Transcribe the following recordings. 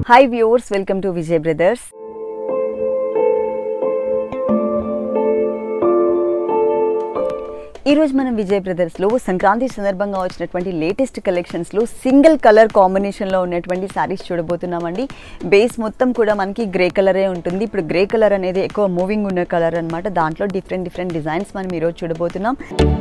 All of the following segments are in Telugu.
hi viewers welcome to Vijay brothers ఈరోజు మనం విజయ్ బ్రదర్స్లో సంక్రాంతి సందర్భంగా వచ్చినటువంటి లేటెస్ట్ కలెక్షన్స్లో సింగిల్ కలర్ కాంబినేషన్లో ఉన్నటువంటి శారీస్ చూడబోతున్నామండి బేస్ మొత్తం కూడా మనకి గ్రే కలరే ఉంటుంది ఇప్పుడు గ్రే కలర్ అనేది ఎక్కువ మూవింగ్ ఉన్న కలర్ అన్నమాట దాంట్లో డిఫరెంట్ డిఫరెంట్ డిజైన్స్ మనం ఈరోజు చూడబోతున్నాం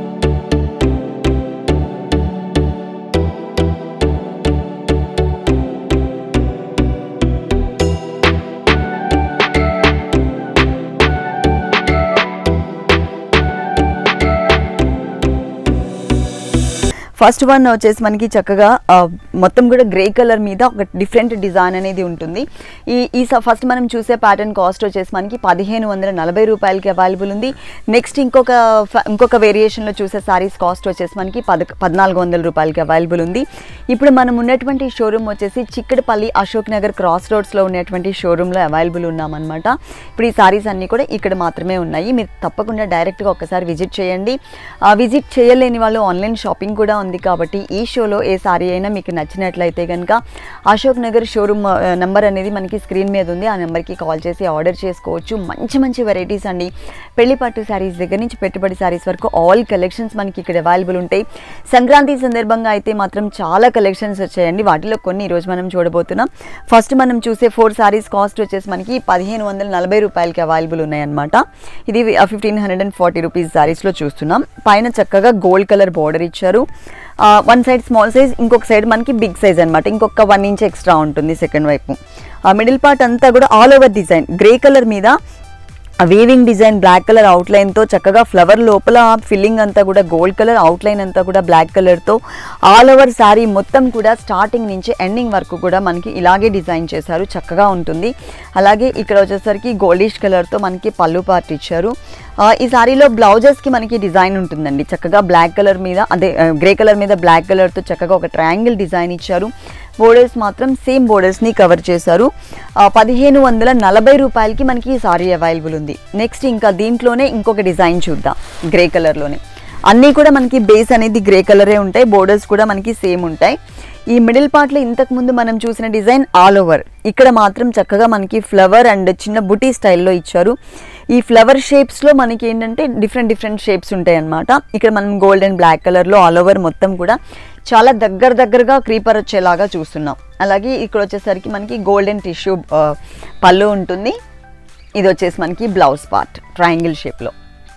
ఫస్ట్ వన్ వచ్చేసి మనకి చక్కగా ఆ, మొత్తం కూడా గ్రే కలర్ మీద ఒక డిఫరెంట్ డిజైన్ అనేది ఉంటుంది ఈ ఈ ఫస్ట్ మనం చూసే ప్యాటర్న్ కాస్ట్ వచ్చేసి మనకి పదిహేను వందల నలభై రూపాయలకి అవైలబుల్ ఉంది నెక్స్ట్ ఇంకొక ఫ- ఇంకొక వేరియేషన్లో చూసే సారీస్ కాస్ట్ వచ్చేసి మనకి పద పద్నాలుగు వందల రూపాయలకి అవైలబుల్ ఉంది ఇప్పుడు మనం ఉన్నటువంటి షోరూమ్ వచ్చేసి చిక్కడపల్లి అశోక్ నగర్ క్రాస్ రోడ్స్లో ఉన్నటువంటి షోరూంలో అవైలబుల్ ఉన్నామన్నమాట ఇప్పుడు ఈ సారీస్ అన్నీ కూడా ఇక్కడ మాత్రమే ఉన్నాయి మీరు తప్పకుండా డైరెక్ట్గా ఒకసారి విజిట్ చేయండి ఆ విజిట్ చేయలేని వాళ్ళు ఆన్లైన్ షాపింగ్ కూడా ఉంది కాబట్టి ఈ షోలో ఏ సారీ అయినా మీకు నచ్చినట్లయితే కనుక అశోక్ నగర్ షోరూమ్ నెంబర్ అనేది మనకి స్క్రీన్ మీద ఉంది ఆ నెంబర్కి కాల్ చేసి ఆర్డర్ చేసుకోవచ్చు మంచి మంచి వెరైటీస్ అండి పెళ్లి పట్టు శారీస్ దగ్గర నుంచి పెట్టుబడి శారీస్ వరకు ఆల్ కలెక్షన్స్ మనకి ఇక్కడ అవైలబుల్ ఉంటాయి సంక్రాంతి సందర్భంగా అయితే మాత్రం చాలా కలెక్షన్స్ వచ్చాయండి వాటిలో కొన్ని ఈరోజు మనం చూడబోతున్నాం ఫస్ట్ మనం చూసే ఫోర్ సారీస్ కాస్ట్ వచ్చేసి మనకి పదిహేను వందల నలభై రూపాయలకి అవైలబుల్ ఉన్నాయన్నమాట ఇది fifteen hundred and forty rupees సారీస్లో చూస్తున్నాం పైన చక్కగా గోల్డ్ కలర్ బార్డర్ ఇచ్చారు వన్ సైడ్ స్మాల్ సైజ్ ఇంకొక సైడ్ మనకి బిగ్ సైజ్ అనమాట ఇంకొక వన్ ఇంచ్ ఎక్స్ట్రా ఉంటుంది సెకండ్ వైపు మిడిల్ పార్ట్ అంతా కూడా all over design grey colour మీద వీవింగ్ డిజైన్ బ్లాక్ కలర్ అవుట్లైన్తో చక్కగా ఫ్లవర్ లోపల ఫిల్లింగ్ అంతా కూడా గోల్డ్ కలర్ అవుట్లైన్ అంతా కూడా బ్లాక్ కలర్తో ఆల్ ఓవర్ శారీ మొత్తం కూడా స్టార్టింగ్ నుంచి ఎండింగ్ వరకు కూడా మనకి ఇలాగే డిజైన్ చేశారు చక్కగా ఉంటుంది అలాగే ఇక్కడ వచ్చేసరికి గోల్డిష్ కలర్తో మనకి పళ్ళు పార్ట్ ఇచ్చారు ఆ, ఈ సారీలో బ్లౌజెస్కి మనకి డిజైన్ ఉంటుందండి చక్కగా బ్లాక్ కలర్ మీద అదే గ్రే కలర్ మీద బ్లాక్ కలర్తో చక్కగా ఒక ట్రయాంగిల్ డిజైన్ ఇచ్చారు బోర్డర్స్ మాత్రం సేమ్ బోర్డర్స్ని కవర్ చేశారు ఆ, పదిహేను వందల నలభై రూపాయలకి మనకి ఈ సారీ అవైలబుల్ ఉంది నెక్స్ట్ ఇంకా దీంట్లోనే ఇంకొక డిజైన్ చూద్దాం గ్రే కలర్లోనే అన్నీ కూడా మనకి బేస్ అనేది గ్రే కలరే ఉంటాయి బోర్డర్స్ కూడా మనకి సేమ్ ఉంటాయి ఈ మిడిల్ పార్ట్లో ఇంతకు ముందు మనం చూసిన డిజైన్ ఆల్ ఓవర్ ఇక్కడ మాత్రం చక్కగా మనకి ఫ్లవర్ అండ్ చిన్న బుటీ స్టైల్లో ఇచ్చారు ఈ ఫ్లవర్ షేప్స్లో మనకి ఏంటంటే డిఫరెంట్ డిఫరెంట్ షేప్స్ ఉంటాయి అన్నమాట ఇక్కడ మనం గోల్డ్ అండ్ బ్లాక్ కలర్లో ఆల్ ఓవర్ మొత్తం కూడా చాలా దగ్గర దగ్గరగా క్రీపర్ వచ్చేలాగా చూస్తున్నాం అలాగే ఇక్కడ వచ్చేసరికి మనకి గోల్డెన్ టిష్యూ పళ్ళు ఉంటుంది ఇది వచ్చేసి మనకి బ్లౌజ్ పార్ట్ ట్రయాంగిల్ షేప్లో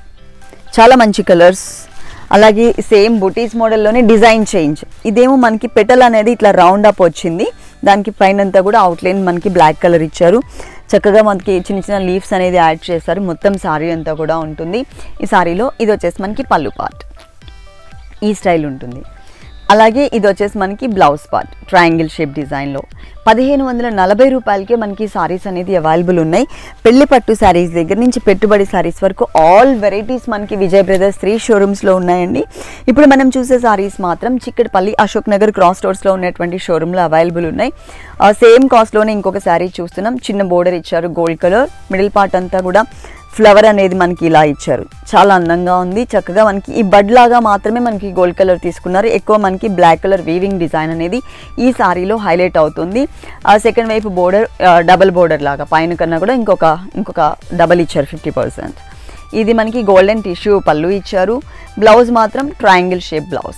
చాలా మంచి కలర్స్ అలాగే సేమ్ బుటీస్ మోడల్లోనే డిజైన్ చేంజ్ ఇదేమో మనకి పెటల్ అనేది ఇట్లా రౌండ్ అప్ వచ్చింది దానికి పైనంతా కూడా అవుట్లైన్ మనకి బ్లాక్ కలర్ ఇచ్చారు చక్కగా మనకి చిన్న చిన్న లీవ్స్ అనేది యాడ్ చేశారు మొత్తం సారీ అంతా కూడా ఉంటుంది ఈ సారీలో ఇది వచ్చేసి మనకి పళ్ళు పార్ట్ ఈ స్టైల్ ఉంటుంది అలాగే ఇది వచ్చేసి మనకి బ్లౌజ్ పార్ట్ ట్రయాంగిల్ షేప్ డిజైన్లో పదిహేను వందల నలభై రూపాయలకే మనకి సారీస్ అనేది అవైలబుల్ ఉన్నాయి పెళ్లి పట్టు సారీస్ దగ్గర నుంచి పెట్టుబడి సారీస్ వరకు ఆల్ వెరైటీస్ మనకి విజయ్ బ్రదర్స్ త్రీ షోరూమ్స్లో ఉన్నాయండి ఇప్పుడు మనం చూసే సారీస్ మాత్రం చిక్కడపల్లి అశోక్ నగర్ క్రాస్ రోడ్స్లో ఉన్నటువంటి షోరూంలో అవైలబుల్ ఉన్నాయి సేమ్ కాస్ట్లోనే ఇంకొక శారీ చూస్తున్నాం చిన్న బోర్డర్ ఇచ్చారు గోల్డ్ కలర్ మిడిల్ పార్ట్ అంతా కూడా ఫ్లవర్ అనేది మనకి ఇలా ఇచ్చారు చాలా అందంగా ఉంది చక్కగా మనకి ఈ బడ్ లాగా మాత్రమే మనకి గోల్డ్ కలర్ తీసుకున్నారు ఎక్కువ మనకి బ్లాక్ కలర్ వీవింగ్ డిజైన్ అనేది ఈ సారీలో హైలైట్ అవుతుంది ఆ సెకండ్ వైపు బోర్డర్ డబల్ బోర్డర్ లాగా పైన కన్నా కూడా ఇంకొక ఇంకొక డబల్ ఇచ్చారు ఫిఫ్టీ పర్సెంట్ ఇది మనకి గోల్డెన్ టిష్యూ పళ్ళు ఇచ్చారు బ్లౌజ్ మాత్రం ట్రయాంగిల్ షేప్ బ్లౌజ్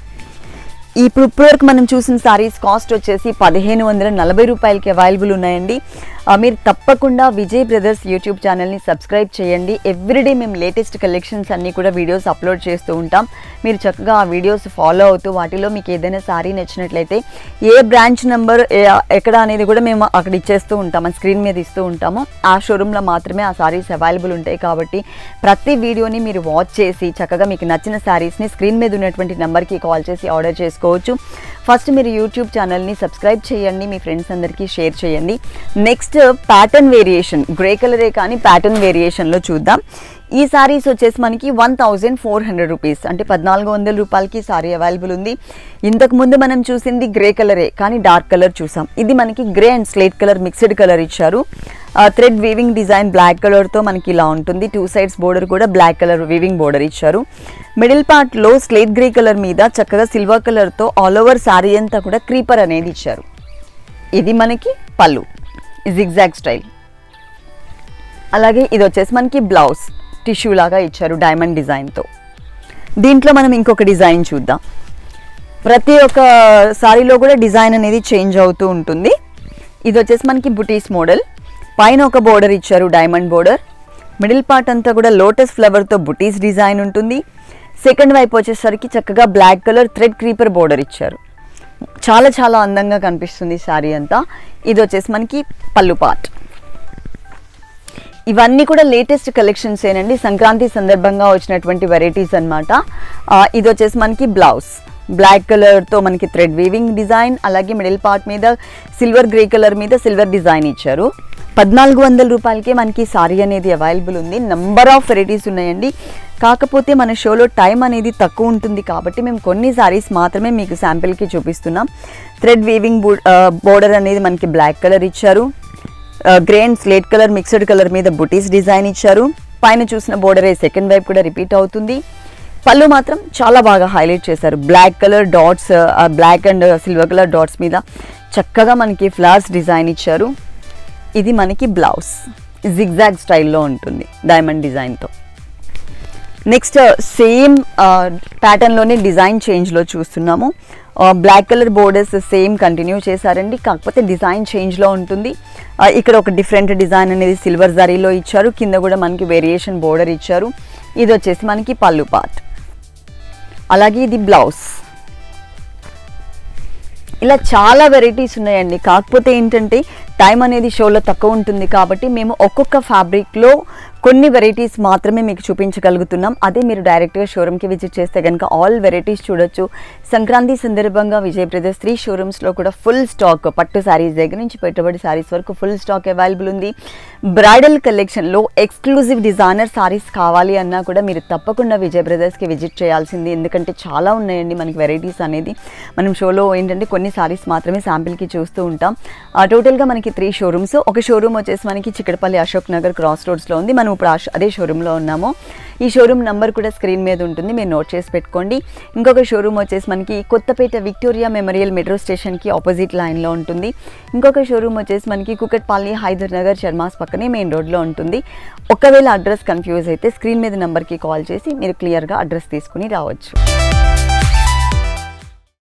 ఇప్పుడు ఇప్పటివరకు మనం చూసిన సారీస్ కాస్ట్ వచ్చేసి పదిహేను వందల నలభై రూపాయలకి అవైలబుల్ ఉన్నాయండి ఆ, మీరు తప్పకుండా విజయ్ బ్రదర్స్ యూట్యూబ్ ఛానల్ని సబ్స్క్రైబ్ చేయండి ఎవ్రీడే మేము లేటెస్ట్ కలెక్షన్స్ అన్నీ కూడా వీడియోస్ అప్లోడ్ చేస్తూ ఉంటాం మీరు చక్కగా ఆ వీడియోస్ ఫాలో అవుతూ వాటిలో మీకు ఏదైనా సారీ నచ్చినట్లయితే ఏ బ్రాంచ్ నెంబర్ ఎక్కడ అనేది కూడా మేము అక్కడ ఇచ్చేస్తూ ఉంటాం ఆ స్క్రీన్ మీద ఇస్తూ ఉంటాము ఆ షోరూంలో మాత్రమే ఆ సారీస్ అవైలబుల్ ఉంటాయి కాబట్టి ప్రతి వీడియోని మీరు వాచ్ చేసి చక్కగా మీకు నచ్చిన శారీస్ని స్క్రీన్ మీద ఉన్నటువంటి నెంబర్కి కాల్ చేసి ఆర్డర్ చేసుకోవచ్చు ఫస్ట్ మీరు యూట్యూబ్ ఛానల్ని సబ్స్క్రైబ్ చేయండి మీ ఫ్రెండ్స్ అందరికీ షేర్ చేయండి నెక్స్ట్ ప్యాటర్న్ వేరియేషన్ గ్రే కలరే కానీ ప్యాటర్న్ వేరియేషన్లో చూద్దాం ఈ సారీస్ వచ్చేసి మనకి one thousand four hundred rupees అంటే పద్నాలుగు వందల రూపాయలకి సారీ అవైలబుల్ ఉంది ఇంతకు ముందు మనం చూసింది గ్రే కలరే కానీ డార్క్ కలర్ చూసాం ఇది మనకి grey and slate colour mixed colour ఇచ్చారు థ్రెడ్ వీవింగ్ డిజైన్ బ్లాక్ కలర్తో మనకి ఇలా ఉంటుంది టూ సైడ్స్ బోర్డర్ కూడా బ్లాక్ కలర్ వీవింగ్ బోర్డర్ ఇచ్చారు మిడిల్ పార్ట్లో స్లేట్ గ్రే కలర్ మీద చక్కగా సిల్వర్ కలర్తో ఆల్ ఓవర్ శారీ అంతా కూడా క్రీపర్ అనేది ఇచ్చారు ఇది మనకి పళ్ళు జిగ్జాగ్ స్టైల్ అలాగే ఇది వచ్చేసి మనకి బ్లౌజ్ టిష్యూ లాగా ఇచ్చారు డైమండ్ డిజైన్తో దీంట్లో మనం ఇంకొక డిజైన్ చూద్దాం ప్రతి ఒక్క సారీలో కూడా డిజైన్ అనేది చేంజ్ అవుతూ ఉంటుంది ఇది వచ్చేసి మనకి బుటీస్ మోడల్ పైన ఒక బోర్డర్ ఇచ్చారు డైమండ్ బోర్డర్ మిడిల్ పార్ట్ అంతా కూడా లోటస్ ఫ్లవర్తో బుటీస్ డిజైన్ ఉంటుంది సెకండ్ వైపు వచ్చేసరికి చక్కగా black colour thread creeper border ఇచ్చారు చాలా చాలా అందంగా కనిపిస్తుంది శారీ అంతా ఇది వచ్చేసి మనకి పళ్ళు పార్ట్ ఇవన్నీ కూడా లేటెస్ట్ కలెక్షన్స్ ఏనండి సంక్రాంతి సందర్భంగా వచ్చినటువంటి వెరైటీస్ అనమాట ఇది వచ్చేసి మనకి బ్లౌజ్ బ్లాక్ కలర్తో మనకి థ్రెడ్ వీవింగ్ డిజైన్ అలాగే మిడిల్ పార్ట్ మీద సిల్వర్ గ్రే కలర్ మీద సిల్వర్ డిజైన్ ఇచ్చారు పద్నాలుగు వందల రూపాయలకే మనకి సారీ అనేది అవైలబుల్ ఉంది నంబర్ ఆఫ్ వెరైటీస్ ఉన్నాయండి కాకపోతే మన షోలో టైం అనేది తక్కువ ఉంటుంది కాబట్టి మేము కొన్ని సారీస్ మాత్రమే మీకు శాంపిల్కి చూపిస్తున్నాం థ్రెడ్ వీవింగ్ బోర్డర్ అనేది మనకి బ్లాక్ కలర్ ఇచ్చారు grey and slate colour mixed colour మీద బుటీస్ డిజైన్ ఇచ్చారు పైన చూసిన బోర్డరే సెకండ్ వైపు కూడా రిపీట్ అవుతుంది పళ్ళు మాత్రం చాలా బాగా హైలైట్ చేశారు black colour dots black and silver colour dots మీద చక్కగా మనకి ఫ్లవర్స్ డిజైన్ ఇచ్చారు ఇది మనకి బ్లౌజ్ జిగ్జాగ్ స్టైల్లో ఉంటుంది డైమండ్ డిజైన్తో నెక్స్ట్ సేమ్ ప్యాటర్న్లోనే డిజైన్ చేంజ్లో చూస్తున్నాము black colour borders same continue చేశారండి కాకపోతే డిజైన్ చేంజ్లో ఉంటుంది ఆ, ఇక్కడ ఒక డిఫరెంట్ డిజైన్ అనేది సిల్వర్ జరీలో ఇచ్చారు కింద కూడా మనకి వేరియేషన్ బోర్డర్ ఇచ్చారు ఇది వచ్చేసి మనకి పళ్ళు పార్ట్ అలాగే ఇది బ్లౌజ్ ఇలా చాలా వెరైటీస్ ఉన్నాయండి కాకపోతే ఏంటంటే టైం అనేది షోలో తక్కువ ఉంటుంది కాబట్టి మేము ఒక్కొక్క ఫ్యాబ్రిక్లో కొన్ని వెరైటీస్ మాత్రమే మీకు చూపించగలుగుతున్నాం అదే మీరు డైరెక్ట్గా షోరూమ్కి విజిట్ చేస్తే కనుక ఆల్ వెరైటీస్ చూడొచ్చు సంక్రాంతి సందర్భంగా విజయ్ బ్రదర్స్ త్రీ షోరూమ్స్లో కూడా ఫుల్ స్టాక్ పట్టు శారీస్ దగ్గర నుంచి పెట్టుబడి శారీస్ వరకు ఫుల్ స్టాక్ అవైలబుల్ ఉంది బ్రైడల్ కలెక్షన్లో ఎక్స్క్లూజివ్ డిజైనర్ శారీస్ కావాలి అన్నా కూడా మీరు తప్పకుండా విజయ్ బ్రదర్స్కి విజిట్ చేయాల్సింది ఎందుకంటే చాలా ఉన్నాయండి మనకి వెరైటీస్ అనేది మనం షోలో ఏంటంటే కొన్ని సారీస్ మాత్రమే శాంపిల్కి చూస్తూ ఉంటాం ఆ, టోటల్గా మనకి త్రీ షోరూమ్స్ ఒక షోరూమ్ వచ్చేసి మనకి చిక్కడపల్లి అశోక్ నగర్ క్రాస్ రోడ్స్లో ఉంది మనం ఇప్పుడు ఆ షో- అదే షోరూంలో ఉన్నాము ఈ షోరూమ్ నంబర్ కూడా స్క్రీన్ మీద ఉంటుంది మీరు నోట్ చేసి పెట్టుకోండి ఇంకొక షోరూమ్ వచ్చేసి మనకి కొత్తపేట విక్టోరియా మెమోరియల్ మెట్రో స్టేషన్కి ఆపోజిట్ లైన్లో ఉంటుంది ఇంకొక షోరూమ్ వచ్చేసి మనకి కుకట్పల్లి హైదర్ నగర్ చర్మాస్ పక్కనే మెయిన్ రోడ్లో ఉంటుంది ఒకవేళ అడ్రస్ కన్ఫ్యూజ్ అయితే స్క్రీన్ మీద నెంబర్కి కాల్ చేసి మీరు క్లియర్గా అడ్రస్ తీసుకుని రావచ్చు